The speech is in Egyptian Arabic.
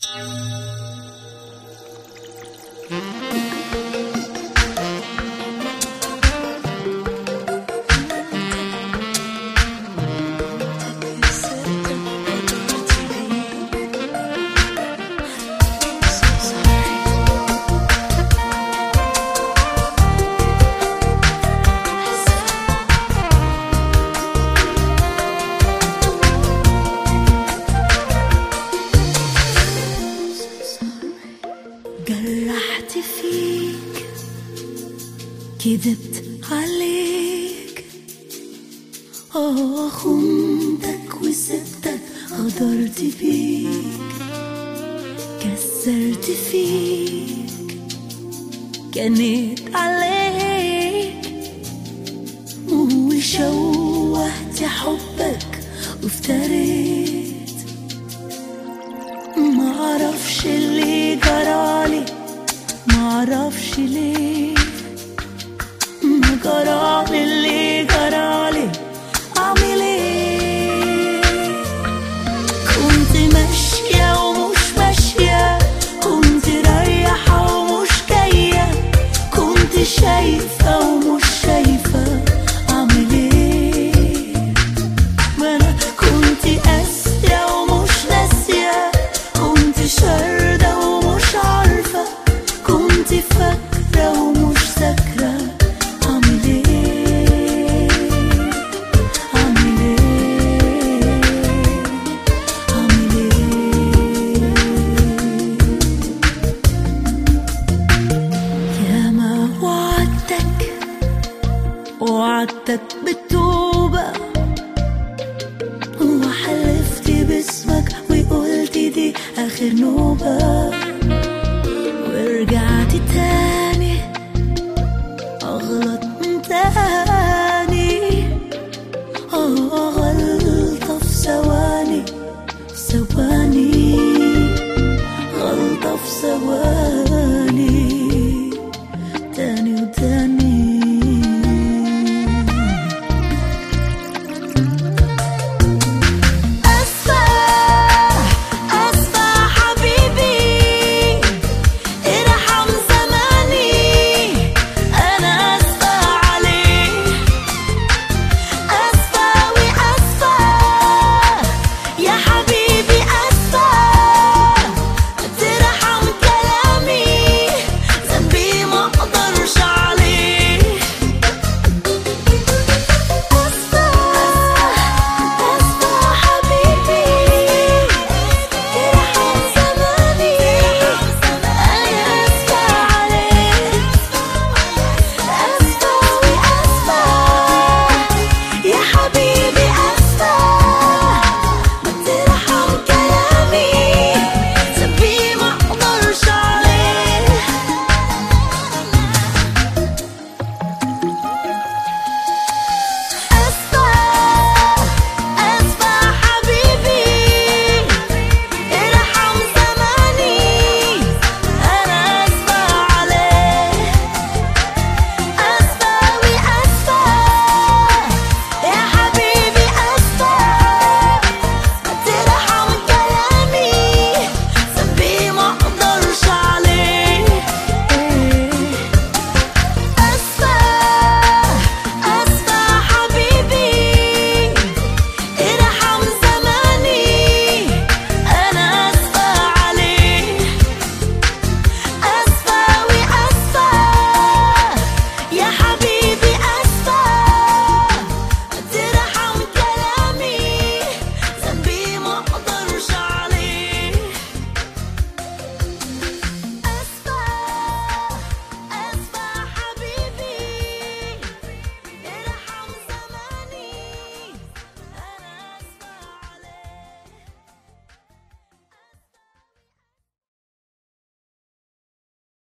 جرحت فيك كذبت عليك اه خنتك وسبتك غدرت بيك كسرت فيك كانت عليك وشوهت حبك وافتريت معرفش اللي جرالي معرفش ليه ما جرالي اللي جرالي اعمل ايه كنت ماشية ومش ماشية كنت رايحة ومش جاية كنت شايفة ومش شايفة اعمل ايه ما انا كنت قاسية ومش ناسية كنت شاردة ومش عارفة كنت فاكرة ومش ذاكرة اعمل ايه اعمل ايه اعمل ايه يا ما وعدتك وعدتك بالتوبة وحلفت باسمك وقلت دي آخر نوبة ورجعت تاني